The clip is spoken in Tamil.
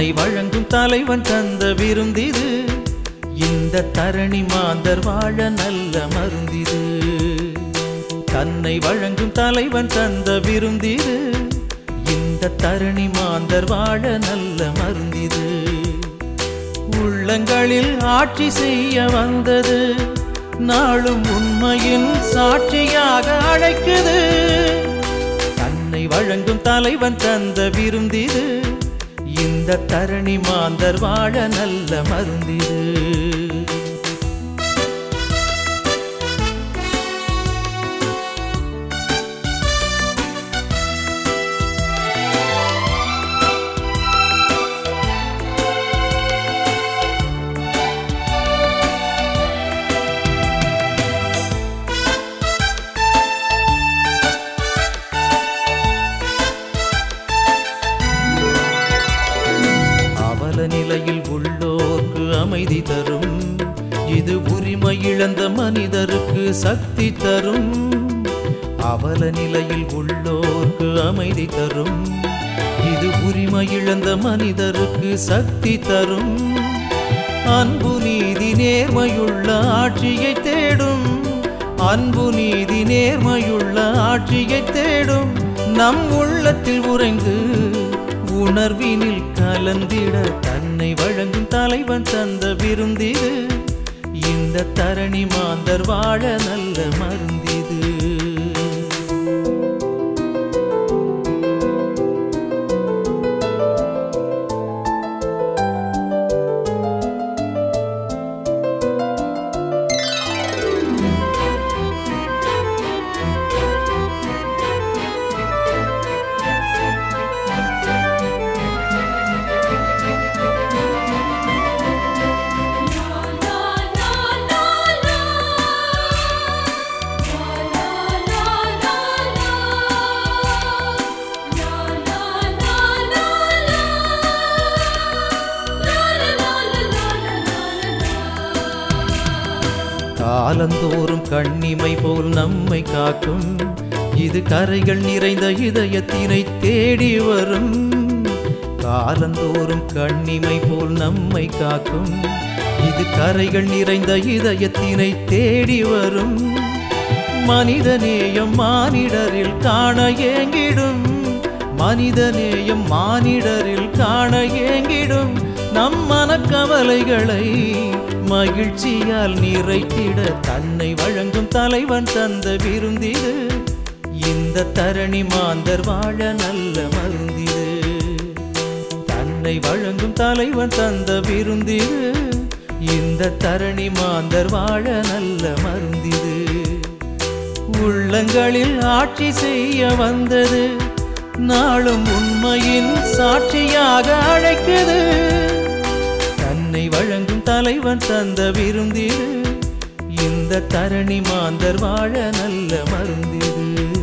தன்னை வழங்கும் தலைவன் தந்த விருந்திது இந்த தரணி மாந்தர் வாழ நல்ல மருந்திது தன்னை வழங்கும் தலைவன் தந்த விருந்திது இந்த தரணி மாந்தர் வாழ நல்ல மருந்திது உள்ளங்களில் ஆட்சி செய்ய வந்தது நாளும் உண்மையின் சாட்சியாக அழைக்குது தன்னை வழங்கும் தலைவன் தந்த விருந்திது இந்த தரணி மாந்தர் வாழ நல்ல மருந்திது அவல நிலையில் உள்ளோர்க்கு அமைதி தரும் இது உரிமை இழந்த மனிதருக்கு சக்தி தரும் அவல நிலையில் உள்ளோர்க்கு அமைதி தரும் இது உரிமை இழந்த மனிதருக்கு சக்தி தரும் அன்பு நீதி நேர்மையுள்ள ஆட்சியை தேடும் அன்பு நீதி நேர்மையுள்ள ஆட்சியை தேடும் நம் உள்ளத்தில் உறைந்து உணர்வினில் கலந்திட தன்னை வழங்கும் தலைவன் தந்த விருந்திது இந்த தரணி மாந்தர் வாழ நல்ல மருந்திது காலந்தோறும் கண்ணிமை போல் நம்மை காக்கும் இது கரைகள் நிறைந்த இதயத்தினை தேடி வரும் காலந்தோறும் கண்ணிமை போல் நம்மை காக்கும் இது கரைகள் நிறைந்த இதயத்தினை தேடி வரும் மனிதநேயம் மானிடரில் காண ஏங்கிடும் மனிதநேயம் மானிடரில் காண ஏங்கிடும் நம் மனக்கவலைகளை மகிழ்ச்சியால் நிறைத்திட தன்னை வழங்கும் தலைவன் தந்த விருந்திது இந்த தரணி மாந்தர் வாழ நல்ல மருந்திது தன்னை வழங்கும் தலைவன் தந்த விருந்திது இந்த தரணி மாந்தர் வாழ நல்ல மருந்திது உள்ளங்களில் ஆட்சி செய்ய வந்தது நாளும் உண்மையின் சாட்சியாக அழைக்குது தன்னை வழங்கும் தலைவன் தந்த விருந்திது இந்த தரணி மாந்தர் வாழ நல்ல மருந்திது